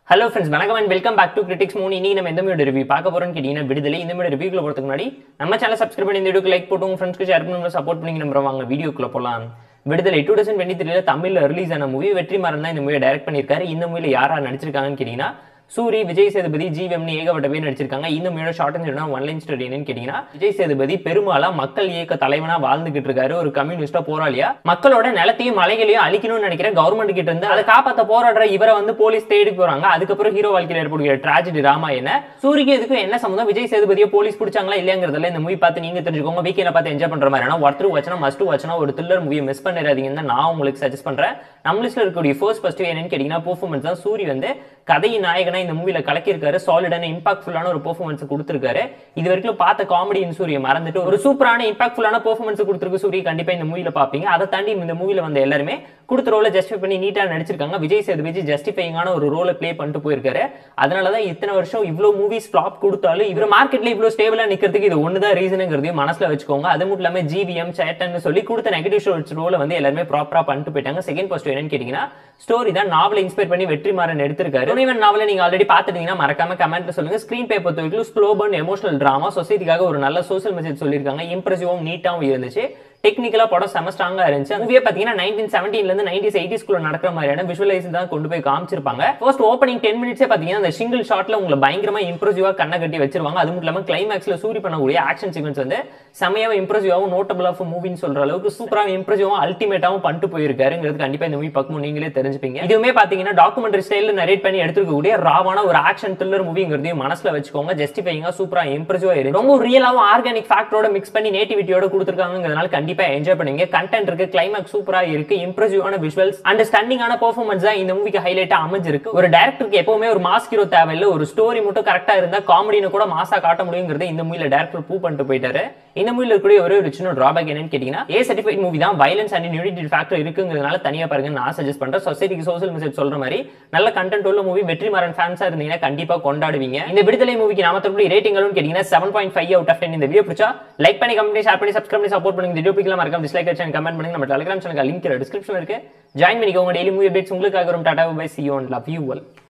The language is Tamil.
ஹலோ ஃப்ரெண்ட்ஸ் வணக்கம் and welcome back to critics மூணு இன்னைக்கு நம்ம எந்த மாதிரி ரிவ்யூ பார்க்க போறோம்னு கேட்டீங்கன்னா விடுதலை இந்த மாதிரி ரிவ்யூக்குள்ள போறதுக்கு முன்னாடி நம்ம சேனல் சப்ஸ்கிரைப் பண்ணி இந்த வீடியோக்கு லைக் போட்டு உங்க ஃப்ரெண்ட்ஸ்க்கு ஷேர் பண்ணி சப்போர்ட் பண்ணி நம்புறோம் வாங்க வீடியோக்குள்ள போலாம் விடுதலை டூ தௌசண்ட் டுவெண்ட்டி த்ரீல தமிழ்ல ரிலீஸ் ஆன மூவி வெற்றிமாறன் தான் இந்த மூவியை டைரக்ட் பண்ணியிருக்காரு இந்த மூவில யாரா நடிச்சிருக்காங்கன்னு கேட்டீங்கன்னா சூரி விஜய் சேதுபதி ஜிவிஎம்னு ஏகப்பட்ட பேர் நடிச்சிருக்காங்க இந்த மூவியோட short and one line story என்னன்னு கேட்டீங்கன்னா விஜய் சேதுபதி பெரும்பாலா மக்கள் இயக்க தலைவனா வாழ்ந்துகிட்டு இருக்காரு ஒரு கம்யூனிஸ்டா போராளியா மக்களோட நிலத்தையும் மலைகளையும் அழிக்கணும்னு நினைக்கிற கவர்மெண்ட் கிட்ட இருந்து அதை காப்பாத்த போராடுற இவரை வந்து போலீஸ் தேடி போறாங்க அதுக்கப்புறம் ஹீரோ வாழ்க்கையில் ஏற்படுகிற டிராஜடி ராமா என்ன சூரிக்கு இதுக்கும் என்ன சம்மந்தம் விஜய் சேதுபதியை போலீஸ் பிடிச்சாங்களா இல்லையாங்கிறதுல இந்த மூவி பார்த்து நீங்க தெரிஞ்சுக்கோங்க வீக்கெண்ட்ல பார்த்து என்ஜாய் பண்ற மாதிரி ஆனா ஒருத்தர் வச்சனா மஸ்ட் வச்சனா ஒரு த்ரில்லர் மூவியை மிஸ் பண்ணிடாதீங்கன்னு தான் நான் உங்களுக்கு சஜஸ்ட் பண்றேன் நம்ம லிஸ்ட்ல இருக்கக்கூடிய ஃபர்ஸ்ட் ஃபர்ஸ்ட் என்னன்னு கேட்டீங்கன்னா பெர்ஃபார்மன்ஸ் தான் சூரி வந்து கதையின் நாயகனா இந்த மூவில கலக்கியிருக்காரு சாலிடான இம்பாக்ட்ஃபுல்லான ஒரு பெர்ஃபார்மன்ஸ் கொடுத்திருக்காரு இது வரைக்கும் பார்த்த காமெடி சூரிய மறந்துட்டு ஒரு சூப்பரான இம்பாக்ட்ஃபுல்லான பெர்ஃபார்மன்ஸ் கொடுத்திருக்கு சூரிய கண்டிப்பா இந்த மூவில பாப்பீங்க அதை தாண்டி இந்த மூவில வந்த எல்லாருமே கொடுத்த ரோலை ஜஸ்டிஃபை பண்ணி நீட்டா நடிச்சிருக்காங்க விஜய் சேதுபதி ஜஸ்டிஃபைங்கான ஒரு ரோலை ப்ளே பண்ணிட்டு போயிருக்காரு அதனாலதான் இத்தனை வருஷம் இவ்வளவு மூவிஸ் ஃபிளாப் கொடுத்தாலும் இவர் மார்க்கெட்ல இவ்வளவு ஸ்டேபிளா நிக்கிறதுக்கு இது ஒண்ணுதான் ரீசனுங்கிறதையும் மனசுல வச்சுக்கோங்க அது மட்டும் இல்லாம ஜிவிஎம் சேட்டன் சொல்லி கொடுத்த நெகட்டிவ் ஷோட்ஸ் ரோலை வந்து எல்லாருமே ப்ராப்பரா பண்ணிட்டு போயிட்டாங்க செகண்ட் ஃபர்ஸ்ட் என்னன்னு கேட்டீங்கன்னா ஸ்டோரி தான் நாவலை இன்ஸ்பயர் பண்ணி வெற்றிமாறன் எடுத்திருக்காரு துணைவன் நாவலை நீங்க ஆல்ரெடி பார்த்துட்டீங்கன்னா மறக்காம கமெண்ட்ல சொல்லுங்க ஸ்கிரீன் பே பொறுத்த வரைக்கும் ஸ்லோ பர்ன் எமோஷனல் டிராமா சொசைட்டிக்காக ஒரு நல்ல சோஷியல் மெசேஜ் சொல்லியிருக்காங்க இம்ப்ரெசிவும் நீட்டாவும் இருந்துச்சு டெக்னிக்கலா படம் செம ஸ்ட்ராங்கா இருந்துச்சு மூவியே பாத்தீங்கன்னா நைன்டீன் செவன்டீன்ல இருந்து நைன்டிஸ் எயிட்டிஸ்குள்ள நடக்கிற மாதிரியான விஷுவலைஸ் தான் கொண்டு போய் காமிச்சிருப்பாங்க ஃபர்ஸ்ட் ஓப்பனிங் டென் மினிட்ஸே பாத்தீங்கன்னா அந்த சிங்கிள் ஷாட்ல உங்களை பயங்கரமா இம்ப்ரெசிவா கண்ணை கட்டி வச்சிருவாங்க அது மட்டும் இல்லாம கிளைமேக்ஸ்ல சூரி பண்ணக்கூடிய ஆக்ஷன் சீக்வன்ஸ் வந்து செமையாவும் இம்ப்ரெசிவாவும் நோட்டபிள் ஆஃப் மூவின்னு சொல்ற அளவுக்கு சூப்பராகவும் இம்ப்ரெசிவாவும் அல்டிமேட்டாவும் பண்ணிட்டு போயிருக்காருங்கிறது கண்டிப்பா இந்த மூவி பார்க்கும்போது நீங்களே தெரிஞ்சுப்பீங்க இதுவுமே பாத்தீங்கன்னா டாக்குமெண்ட்ரி ஸ்டைல நரேட் பண்ணி எடுத்துருக்கக்கூடிய ராவான ஒரு ஆக்ஷன் த்ரில்லர் மூவிங்கிறதையும் மனசுல வச்சுக்கோங்க ஜஸ்டிஃபைங்கா சூப்பரா இம்ப்ரெசிவா இருக்கு ரொம்ப ரியலாவும் ஆர்கானிக் ஃபேக்டரோட மிக்ஸ் பண்ணி நேட்டிவிட்டியோட கொடுத்துருக்காங்கிறதுனால கண்டிப்பா என்ஜாய் பண்ணுங்க கண்டென்ட் இருக்கு கிளைமேக்ஸ் சூப்பரா இருக்கு இம்ப்ரெசிவான விஷுவல்ஸ் அண்ட் ஸ்டன்னிங்கான பெர்ஃபார்மன்ஸ் தான் இந்த மூவிக்கு ஹைலைட்டா அமைஞ்சிருக்கு ஒரு டேரக்டருக்கு எப்பவுமே ஒரு மாஸ் ஹீரோ தேவையில்லை ஒரு ஸ்டோரி மட்டும் கரெக்டா இருந்தா காமெடினு கூட மாசா காட்ட முடியுங்கிறத இந்த மூவில டேரக்டர் ப்ரூவ் பண்ணிட்டு போயிட்டாரு இந்த மூவில இருக்கக்கூடிய ஒரே ஒரு சின்ன டிராபேக் என்னன்னு கேட்டீங்கன்னா ஏ சர்டிஃபைட் மூவி தான் வயலன்ஸ் அண்ட் நியூடிட்டி ஃபேக்டர் இருக்குங்கிறதுனால தனியா பாருங்க நான் சஜஸ்ட் பண்றேன் சொசைட்டிக்கு சோஷியல் மெசேஜ் சொல்ற மாதிரி நல்ல கண்டென்ட் உள்ள மூவி வெற்றிமாறன் ஃபேன்ஸா இருந்தீங்கன்னா கண்டிப்பா கொண்டாடுவீங்க இந்த விடுதலை மூவிக்கு நாம தரக்கூடிய ரேட்டிங் கேட்டீங்கன்னா seven point five out of ten இந்த வீடியோ பிடிச்சா லைக் பண்ணி கமெண்ட் ஷேர் பண்ணி சப்ஸ்கிரைப் பண்ணி சப்போர்ட் பண்ணுங்க இந்த வீடியோ பிடிக்கலாம் மறக்காம டிஸ்லைக் அடிச்சு கமெண்ட் பண்ணுங்க நம்ம டெலிகிராம் சேனல் லிங்க் டிஸ்கிரிப்ஷன் இருக்கு ஜாயின் பண்ணிக்கோங்க டெய்லி மூவி அப்டேட்ஸ் உங்களுக்காக வரும் tata bye see one love you